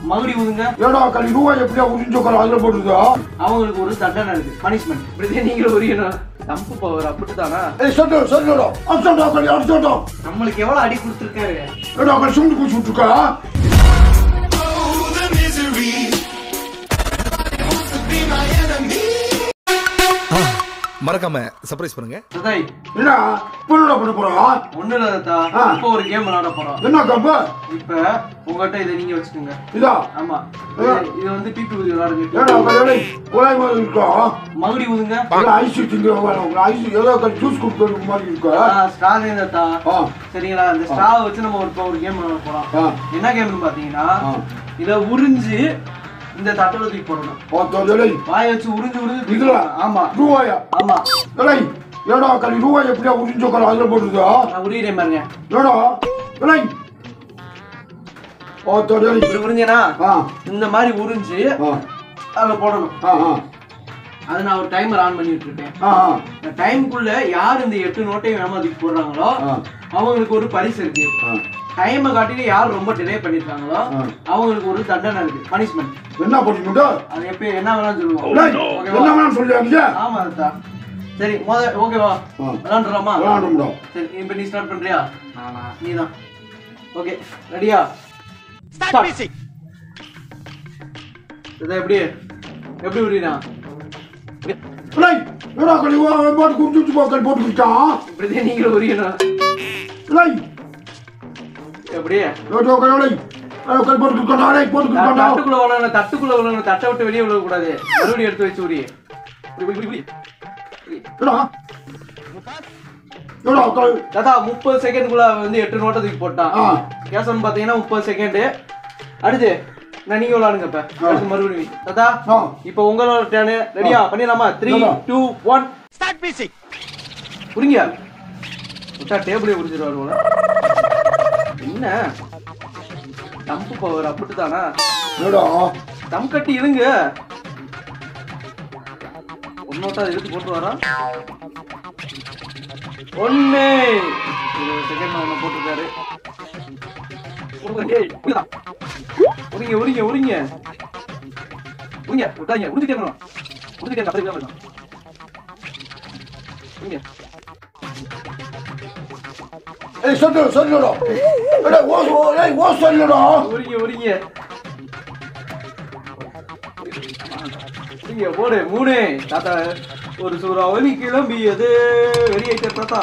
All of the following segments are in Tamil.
மகுடி ஊதுங்க ஏடா கல்வி ரூபாய் எப்படியா உறிஞ்சு உட்கார அதுல போட்டுருக்கா அவங்களுக்கு ஒரு தண்டனை இருக்கு பனிஷ்மெண்ட் இப்படிதான் நீங்களும் உரியணும் தம்பு பவர் அப்படித்தானா ஏய் சட்டோ சட்டோ அப்சண்டா கல்வி அப்சண்டா நம்மளுக்கு எவ்வளவு அடி கொடுத்துருக்காரு ஏடா கல்வி சுண்டு பூச்சி விட்டுருக்கா மறக்காம சர்ப்ரைஸ் பண்ணுங்க சதாய் என்ன பொண்ணுடா பண்ண போறா ஒண்ணு இல்ல தாத்தா ஆ. இப்போ ஒரு கேம் விளையாட போறோம் என்ன கம்பு இப்ப உங்ககிட்ட இதை நீங்க வச்சுக்கோங்க இதா ஆமா இது- இது வந்து பிபி ஊதி விளையாடுங்க ஏடா கல்வி குழாய் மாதிரி இருக்கா மகுடி ஊதுங்க இல்ல ஐஸ் திங்க ஐஸ் ஏதோ கல்வி ஜூஸ் குடிக்கிற மாதிரி இருக்கா ஸ்ட்ராங் தாத்தா ஆ சரிங்களா இந்த ஸ்ட்ராவை வச்சு நம்ம ஒரு இப்போ ஒரு கேம் விளையாட போறோம் ஆ என்ன கேம்னு பாத்தீங்கன்னா ஆ. இத உறிஞ்சு இந்த தட்டுல தூக்கி போடணும் பார்த்தா ஏடா வாய வச்சு உறிஞ்சு உறிஞ்சு தூக்கி இதுல? போடணும். ஆமா ரூபாயா ஆமா ஏடா ஏடா கல்வி ரூபாய் எப்படியா உறிஞ்சு உட்கார அதுல போட்டுருக்கா நான் உரியிறேன் பாருங்க ஏடா ஏடா பார்த்தா ஏடா இப்படி உறிஞ்சனா ஆ இந்த மாதிரி உறிஞ்சு ஆ அதுல போடணும் ஆ ஆ அது நான் ஒரு டைமர் ஆன் பண்ணி விட்டுருக்கேன் ஆ ஆ இந்த டைம்குள்ள யார் இந்த எட்டு நோட்டையும் ஏமாத்திட்டு போடுறாங்களோ ஆ. அவங்களுக்கு ஒரு பரிசு இருக்கு ஆ. டைமை காட்டிட்டு யார் ரொம்ப டிலே பண்ணிருக்காங்களோ ஆ. அவங்களுக்கு ஒரு தண்டனை இருக்கு பனிஷ்மெண்ட் என்ன பண்ணிட்டு அது எப்ப என்ன வேணாலும் சொல்லுவோம் டேய், ஓகேவா? என்ன வேணாம் சொல்லியாங்க ஆமா அத்தா சரி முத ஓகேவா ஆ. விளாண்டுலாமா விளாண்டுடா சரி இப்ப நீ ஸ்டார்ட் பண்றியா நீதான் ஓகே ரெடியா ஸ்டார்ட் இதை எப்படி எப்படி விடுறா டேய் ஏடா கலி வா பாட்டு குடிச்சு போ கல் போட்டு விட்டான் இப்படிதான் நீங்களும் உரியணும் டேய் எப்படி ஏடா கலி டேய் ஏடா கல் போட்டு விட்டான் டேய் போட்டு விட்டான் தட்டுக்குள்ள விழணும் தட்டுக்குள்ள விழணும் தட்டை விட்டு வெளியே விழ கூடாது மறுபடியும் எடுத்து வச்சு உரிய இப்படி, இப்படி, இப்படி, இப்படி. ஏடா ஏடா கல் தாத்தா முப்பது செகண்ட்குள்ள வந்து எட்டு நோட்டை தூக்கி போட்டான் ஆ. கேசவன் பாத்தீங்கன்னா முப்பது செகண்ட் அடுத்து நான் நீங்க விளாடுங்க இப்ப அடுத்து மறுபடியும் தாத்தா ஆ. இப்போ உங்களோட டேனு ரெடியா பண்ணிடலாமா த்ரீ தாத்தா. டூ ஒன் ஸ்டார்ட் மியூசிக் புரிங்க விட்டா டேபிளே புரிஞ்சிருவாரு போல என்ன தம்பு பவர் அப்படித்தானா ஏடா தம் கட்டி இருங்க ஒன்னோட்டா எடுத்து போட்டு வரா ஒண்ணு இருபது செகண்ட் ஒண்ணு போட்டிருக்காரு உரிங்க உரிங்க உரிங்க உரிங்க விட்டாங்க உரிஞ்சுட்டே இருக்கணும் உரிஞ்சுட்டே இருக்கணும் அப்படியே இருக்கணும் உரிங்க ஏய் சொல்லு சொல்லுடா ஏடா ஓஸ் ஓ ஏய் ஓஸ் சொல்லுடா உரிங்க உரிங்க உரிங்க போடு மூணு தாத்தா ஒரு சூறாவளி கிளம்பியது வெளியேற்ற தாத்தா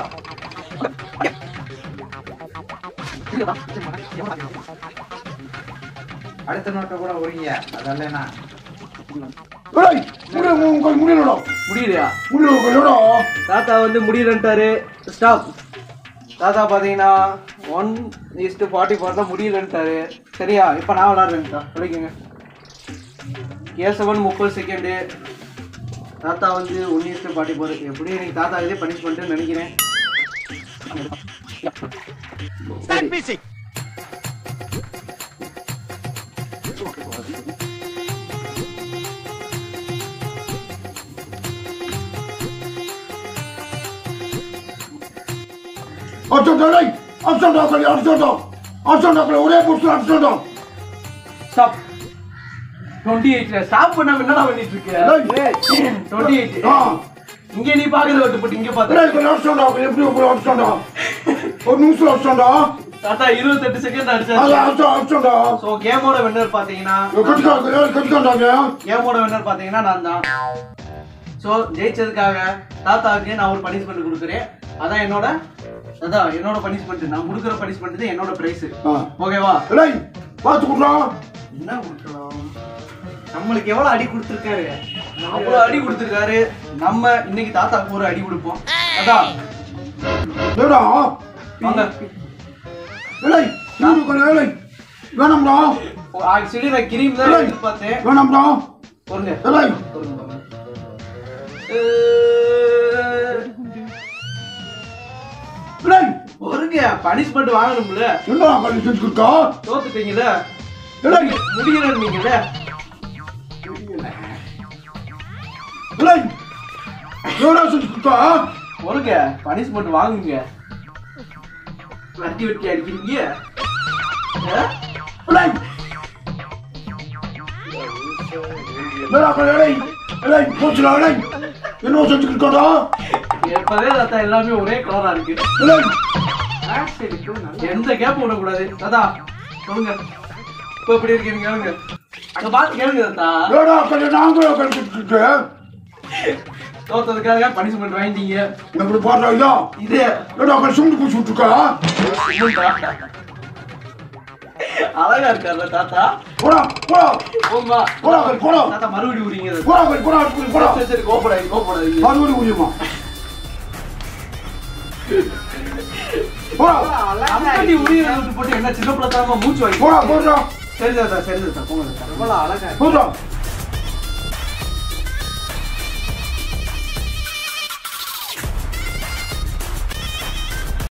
அடுத்த நோட்டை கூட உரிங்க அதெல்லாம் ஏய் முடிய உங்க முடியலடா முடியலையா முடியலடா தாத்தா வந்து முடியலன்ட்டாரு ஸ்டாப் தாத்தா பாத்தீங்கன்னா ஒன் இஸ்டு ஃபார்ட்டி ஃபோர் தான் முடியலன்ட்டாரு சரியா இப்போ நான் விளாட்றேன்டா விளைக்குங்க கேசவன் முப்பது செகண்டு தாத்தா வந்து ஒன் இஸ்டு ஃபார்ட்டி ஃபோர் எப்படி எனக்கு தாத்தா இதே பனிஷ்மெண்ட்டுன்னு நினைக்கிறேன் சரி. அச்சோடா டேய் அச்சோடா கலி அச்சோடா அச்சோடா கலி ஒரே புடிச்சு அச்சோடா ஸ்டாப் டுவெண்ட்டி எயிட்ல ஸ்டாப் பண்ணாம என்னடா பண்ணிட்டு இருக்க டுவெண்ட்டி எயிட் ஆ இங்க நீ பாக்குறது விட்டு போட்டு இங்க பாத்து டேய் கலி அச்சோடா கலி எப்படி எப்படி அச்சோடா ஒரு நிமிஷம் அச்சோடா தாத்தா இருபத்தெட்டு செகண்ட் அது அடிச்சாச்சு அச்சோ அச்சோடா ஸோ கேமோட வின்னர் பாத்தீங்கன்னா கட்டிக்கா கலி கட்டிக்காண்டாங்க கேமோட வின்னர் பாத்தீங்கன்னா நான் தான் ஸோ ஜெயிச்சதுக்காக தாத்தாவுக்கு நான் ஒரு பனிஷ்மெண்ட் கொடுக்குறேன் அதான் என்னோட அதான் என்னோட பனிஷ்மெண்ட் நான் கொடுக்குற பனிஷ்மெண்ட் தான் என்னோட பிரைஸ் ஆ ஓகேவா டேய் பாத்து குடுறா என்ன கொடுக்கலாம் நம்மளுக்கு எவ்வளவு அடி கொடுத்துருக்காரு அவ்வளவு அடி கொடுத்துருக்காரு நம்ம இன்னைக்கு தாத்தாக்கு ஒரு அடி கொடுப்போம் அதான் டேடா வாங்க டேய் நீங்க கலி டேய் வேணாம்டா ஆக்சுவலி நான் கிரீம் தான் எதிர்பார்த்தேன் வேணாம்டா பொருங்க டேய் டேய் பொருங்க பனிஷ்மெண்ட் வாங்கணும்ல என்ன கலி செஞ்சுக்கா தோத்துட்டீங்கல்ல டேய் முடிகிறீங்கல்ல டேய் என்னடா செஞ்சுக்கா பொருங்க பனிஷ்மெண்ட் வாங்குங்க வெட்டி வெட்டி அடிக்கிறீங்க ஆ? டேய் என்னடா கலை டேய் டேய் போச்சுடா டேய் என்ன செஞ்சுக்கிட்டோடா எப்பதே தாத்தா எல்லாமே ஒரே கலரா இருக்கு டேய் சரி இப்போ நல்லா எந்த கேப் விடக்கூடாது தாத்தா சொல்லுங்க இப்போ எப்படி இருக்கீங்க கேளுங்க அங்க பார்த்து கேளுங்க தாத்தா ஏடா கலை நாங்களும் கழிச்சுட்டு தோத்ததுக்காக பனிஷ்மெண்ட் வாங்கிட்டீங்க எப்படி பாடுறா இதா இது ஏடா கலை சுண்டு பூச்சி விட்டுருக்கா அழகா இருக்கார்ல தாத்தா போடா போடா போமா போடா கலை போடா தாத்தா மறுபடியும் விடுங்க போடா கலை போடா அடுத்து போடா சரி சரி கோபடாது கோபடாதீங்க மறுபடியும் முடியுமா போடா அம்மாடி உரியதை போட்டு என்ன சின்ன பிள்ளை மூச்சு வாங்கி போடா போடா சரி தாத்தா சரி தாத்தா போங்க தாத்தா எவ்வளவு அழகா இருக்கு. போடா